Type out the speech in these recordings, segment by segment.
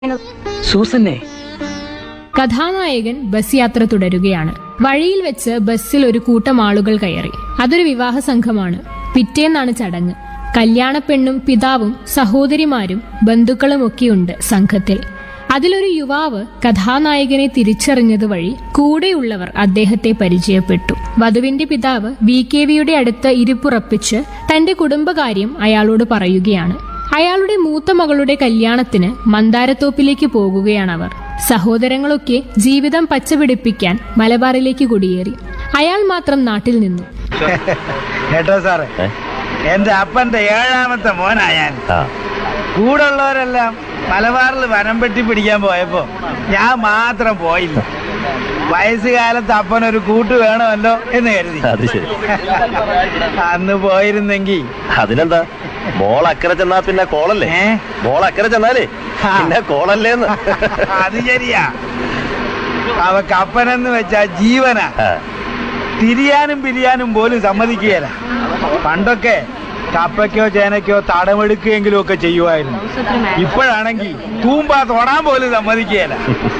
സൂസന്നെ കഥാനായകൻ bus യാത്ര തുടരുകയാണ് വഴിയിൽ വെച്ച് ബസ്സിൽ ഒരു കൂട്ടം ആളുകൾ കയറി അതൊരു വിവാഹ സംഘമാണ് പിറ്റേന്നാണ് ചടങ്ങ് കല്യാണപ്പെണ്ണും പിതാവും സഹോദരിമാരും ബന്ധുക്കളുമൊക്കെയുണ്ട് സംഘത്തിൽ അതിലൊരു യുവാവ് കഥാനായകനെ തിരിച്ചറിഞ്ഞത് വഴി കൂടെയുള്ളവർ അദ്ദേഹത്തെ പരിചയപ്പെട്ടു വധുവിന്റെ പിതാവ് വി കെ വിയുടെ അടുത്ത് ഇരിപ്പുറപ്പിച്ച് തന്റെ കുടുംബകാര്യം അയാളോട് പറയുകയാണ് അയാളുടെ മൂത്ത മകളുടെ കല്യാണത്തിന് മന്ദാരത്തോപ്പിലേക്ക് പോകുകയാണവർ സഹോദരങ്ങളൊക്കെ ജീവിതം പച്ചപിടിപ്പിക്കാൻ മലബാറിലേക്ക് കുടിയേറി അയാൾ മാത്രം നാട്ടിൽ നിന്നു കേട്ടോ സാറേ ഏ? എന്റെ അപ്പന്റെ ഏഴാമത്തെ മോനാ ഞാൻ ആ കൂടെ ഉള്ളവരെല്ലാം മലബാറിൽ വനം വെട്ടി പിടിക്കാൻ പോയപ്പോ ഞാൻ മാത്രം പോയില്ല വയസ്സുകാലത്ത് അപ്പനൊരു കൂട്ട് വേണമല്ലോ എന്ന് കരുതി അത് ശരി അന്ന് പോയിരുന്നെങ്കി അതിനെന്താ മോൾ അക്കരെ ചെന്നാ പിന്നെ കോളല്ലേ ഏ? മോൾ അക്കരെ ചെന്നാലേ ആ. പിന്നെ കോളല്ലേന്ന് അത് ശരിയാ അവക്ക് അപ്പനെന്ന് വെച്ചാ ജീവനാ ആ, തിരിയാനും പിരിയാനും പോലും സമ്മതിക്കുകയില്ല പണ്ടൊക്കെ കപ്പയ്ക്കോ ചേനയ്ക്കോ തടമെടുക്കുകയെങ്കിലും ഒക്കെ ചെയ്യുമായിരുന്നു ഇപ്പോഴാണെങ്കിൽ തൂമ്പ തൊടാൻ പോലും സമ്മതിക്കുകയില്ല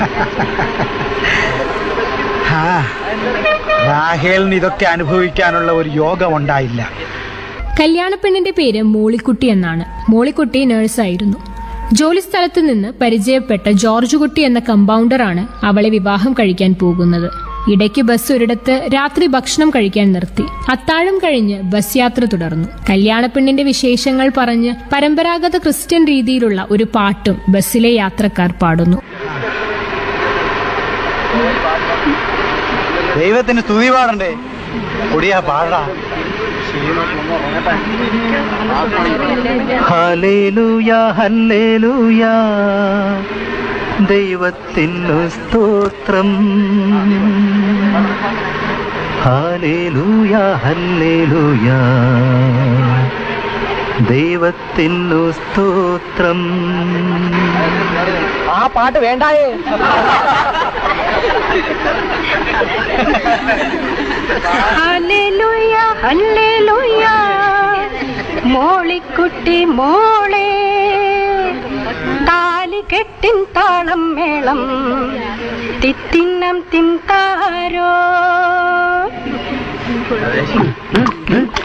ആ, രാഹേലിന് ഇതൊക്കെ അനുഭവിക്കാനുള്ള ഒരു യോഗം ഉണ്ടായില്ല കല്യാണപ്പെണ്ണിന്റെ പേര് മോളിക്കുട്ടി എന്നാണ് മോളിക്കുട്ടി നഴ്സായിരുന്നു ജോലിസ്ഥലത്ത് നിന്ന് പരിചയപ്പെട്ട ജോർജ് കുട്ടി എന്ന കമ്പൗണ്ടറാണ് അവളെ വിവാഹം കഴിക്കാൻ പോകുന്നത് ഇടയ്ക്ക് ബസ് ഒരിടത്ത് രാത്രി ഭക്ഷണം കഴിക്കാൻ നിർത്തി അത്താഴം കഴിഞ്ഞ് ബസ് യാത്ര തുടർന്നു കല്യാണപ്പെണ്ണിന്റെ വിശേഷങ്ങൾ പറഞ്ഞ് പരമ്പരാഗത ക്രിസ്ത്യൻ രീതിയിലുള്ള ഒരു പാട്ടും ബസ്സിലെ യാത്രക്കാർ പാടുന്നു ദൈവത്തിന് സ്തുതി പാടണ്ടേ കുടിയാ പാടാ ഹല്ലേലൂയ ഹല്ലേലൂയ ദൈവത്തിനു സ്തോത്രം ഹല്ലേലൂയ ഹല്ലേലൂയ ദൈവത്തിനു സ്തോത്രം ആ പാട്ട് വേണ്ടായേ ഹല്ലേലൂയ ഹല്ലേലൂയ മോളിക്കുട്ടി മോളെ താലികെട്ടിൻ താളം മേളം തിത്തിന്നം തിന്താരോ